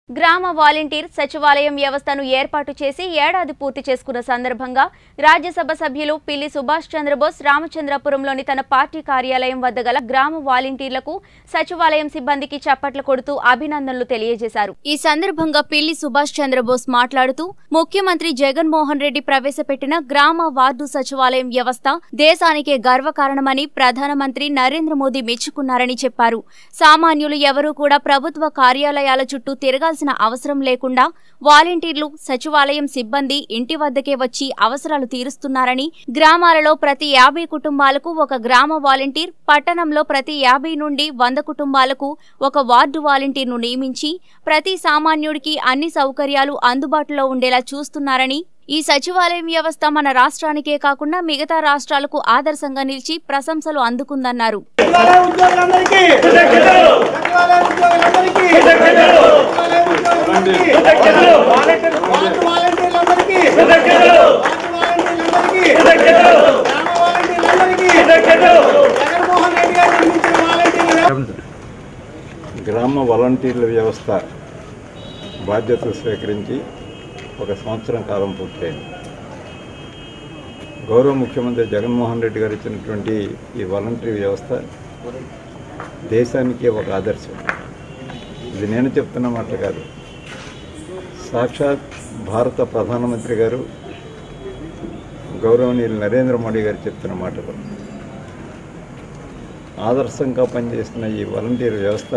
గ్రామ వాలంటీర్ సచివాలయం వ్యవస్థను ఏర్పాటు చేసి ఏడాది పూర్తి చేసుకున్న సందర్భంగా రాజ్యసభ సభ్యులు పిల్లి సుభాష్ చంద్రబోస్ రామచంద్రపురంలోని తన పార్టీ కార్యాలయం వద్ద గల గ్రామ వాలంటీర్లకు సచివాలయం సిబ్బందికి చప్పట్లు కొడుతూ అభినందనలు తెలియజేశారు ఈ సందర్భంగా పిల్లి సుభాష్ చంద్రబోస్ మాట్లాడుతూ ముఖ్యమంత్రి జగన్మోహన్ రెడ్డి ప్రవేశపెట్టిన గ్రామ వార్డు సచివాలయం వ్యవస్థ దేశానికే గర్వకారణమని ప్రధానమంత్రి నరేంద్ర మోదీ మెచ్చుకున్నారని చెప్పారు సామాన్యులు ఎవరూ కూడా ప్రభుత్వ కార్యాలయాల చుట్టూ తిరగాల్సిన అవసరం లేకుండా వాలంటీర్లు సచివాలయం సిబ్బంది ఇంటి వద్దకే వచ్చి అవసరాలు తీరుస్తున్నారని గ్రామాలలో ప్రతి యాభై కుటుంబాలకు ఒక గ్రామ వాలంటీర్ పట్టణంలో ప్రతి యాభై నుండి వంద కుటుంబాలకు ఒక వార్డు వాలంటీర్ను నియమించి ప్రతి సామాన్యుడికి అన్ని సౌకర్యాలు అందుబాటులో ఉండేలా చూస్తున్నారని ఈ సచివాలయం వ్యవస్థ మన రాష్ట్రానికే కాకుండా మిగతా రాష్ట్రాలకు ఆదర్శంగా నిలిచి ప్రశంసలు అందుకుందన్నారు సచివాలయ ఉద్యోగులందరికీ సచివాలయ ఉద్యోగులందరికీ సచివాలయ ఉద్యోగులందరికీ వార్డు వాలంటీర్లందరికీ వార్డు వాలంటీర్లందరికీ గ్రామ వాలంటీర్లందరికీ జగన్మోహన్ రెడ్డి గారు నిర్మించిన వాలంటీర్లు గ్రామ వాలంటీర్ల వ్యవస్థ బాధ్యతలు స్వీకరించి ఒక సంవత్సరం కాలం పూర్తయింది గౌరవ ముఖ్యమంత్రి జగన్మోహన్ రెడ్డి గారు ఇచ్చినటువంటి ఈ వాలంటీర్ వ్యవస్థ దేశానికి ఒక ఆదర్శం ఇది నేను చెప్తున్న మాట కాదు సాక్షాత్ భారత ప్రధానమంత్రి గారు గౌరవనీయులు నరేంద్ర మోడీ గారు చెప్తున్న మాటలు ఆదర్శంగా పనిచేస్తున్న ఈ వాలంటీర్ వ్యవస్థ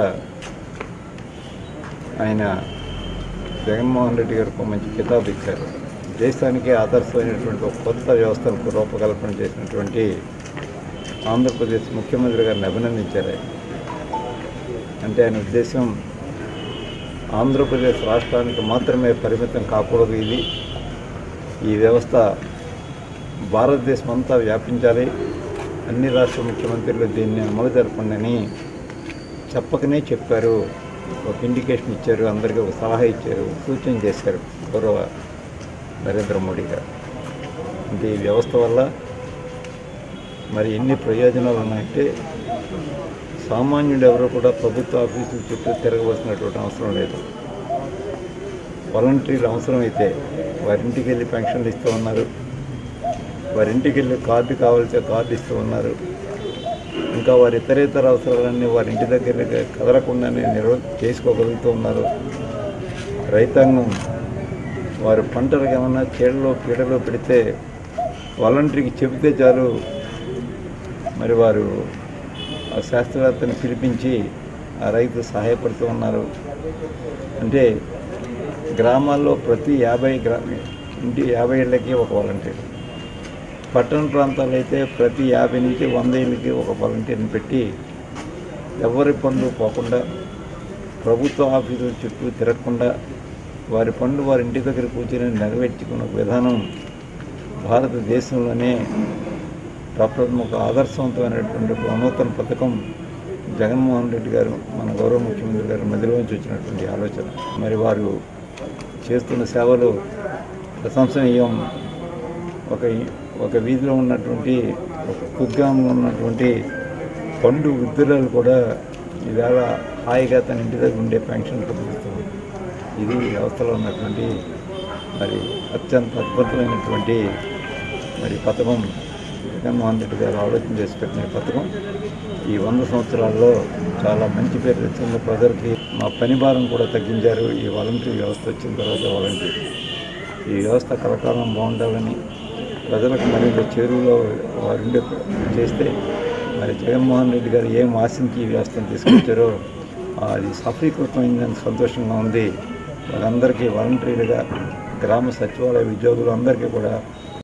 ఆయన జగన్మోహన్ రెడ్డి గారికి ఒక మంచి కితాబు ఇచ్చారు దేశానికి ఆదర్శమైనటువంటి ఒక కొత్త వ్యవస్థను రూపకల్పన చేసినటువంటి ఆంధ్రప్రదేశ్ ముఖ్యమంత్రి గారిని అభినందించారు ఆయన. అంటే ఆయన ఉద్దేశం ఆంధ్రప్రదేశ్ రాష్ట్రానికి మాత్రమే పరిమితం కాకూడదు ఇది ఈ వ్యవస్థ భారతదేశం అంతా వ్యాపించాలి అన్ని రాష్ట్ర ముఖ్యమంత్రులు దీన్ని అమలు జరపండి అని చెప్పకనే చెప్పారు ఒక ఇండికేషన్ ఇచ్చారు అందరికీ ఒక సలహా ఇచ్చారు సూచన చేశారు గౌరవ నరేంద్ర మోడీ గారు అంటే ఈ వ్యవస్థ వల్ల మరి ఎన్ని ప్రయోజనాలు ఉన్నాయంటే సామాన్యుడు ఎవరు కూడా ప్రభుత్వ ఆఫీసుల చుట్టూ తిరగవలసినటువంటి అవసరం లేదు వాలంటీర్లు అవసరమైతే వారింటికి వెళ్ళి పెన్షన్లు ఇస్తూ ఉన్నారు వారింటికి వెళ్ళి కార్డు కావాల్సే కార్డు ఇస్తూ ఉన్నారు ఇంకా వారి ఇతరేతర అవసరాలన్నీ వారి ఇంటి దగ్గర కదలకుండానే నిర్వ చేసుకోగలుగుతూ ఉన్నారు రైతాంగం వారి పంటలకు ఏమన్నా చీడలో పీడలో పెడితే వాలంటీర్కి చెబితే చాలు మరి వారు ఆ శాస్త్రవేత్తని పిలిపించి ఆ రైతు సహాయపడుతూ ఉన్నారు అంటే గ్రామాల్లో ప్రతి యాభై గ్రా ఇంటి యాభై ఏళ్ళకి ఒక వాలంటీర్ పట్టణ ప్రాంతాల్లో అయితే ప్రతి యాభై నుంచి వంద ఏళ్ళకి ఒక వాలంటీర్ని పెట్టి ఎవరి పనులు పోకుండా ప్రభుత్వ ఆఫీసుల చుట్టూ తిరగకుండా వారి పనులు వారి ఇంటి దగ్గర కూర్చొని నెరవేర్చుకున్న విధానం భారతదేశంలోనే ప్రప్రథమ ఆదర్శవంతమైనటువంటి ఒక నూతన పథకం జగన్మోహన్ రెడ్డి గారు మన గౌరవ ముఖ్యమంత్రి గారు మధ్యలోంచి వచ్చినటువంటి ఆలోచన మరి వారు చేస్తున్న సేవలు ప్రశంసనీయం ఒక ఒక వీధిలో ఉన్నటువంటి ఒక కుగ్రామంలో ఉన్నటువంటి పండు వృద్ధురాలు కూడా ఈవేళ హాయిగా తన ఇంటి దగ్గర ఉండే పెన్షన్ పొందుతుంది ఇది ఈ వ్యవస్థలో ఉన్నటువంటి మరి అత్యంత అద్భుతమైనటువంటి మరి పథకం జగన్మోహన్ రెడ్డి గారు ఆలోచన చేసి పెట్టిన ఈ పథకం ఈ వంద సంవత్సరాల్లో చాలా మంచి పేరు తెచ్చింది ప్రజలకి మా పని భారం కూడా తగ్గించారు ఈ వాలంటీర్ వ్యవస్థ వచ్చిన తర్వాత వాలంటీర్ ఈ వ్యవస్థ కలకాలం బాగుండాలని ప్రజలకు మరింత చేరువలో వారుండే చేస్తే మరి జగన్మోహన్ రెడ్డి గారు ఏం ఆశించి ఈ వ్యవస్థను తీసుకొచ్చారో అది సఫలీకృతమైందని సంతోషంగా ఉంది వాళ్ళందరికీ వాలంటీర్లుగా గ్రామ సచివాలయ ఉద్యోగులు అందరికీ కూడా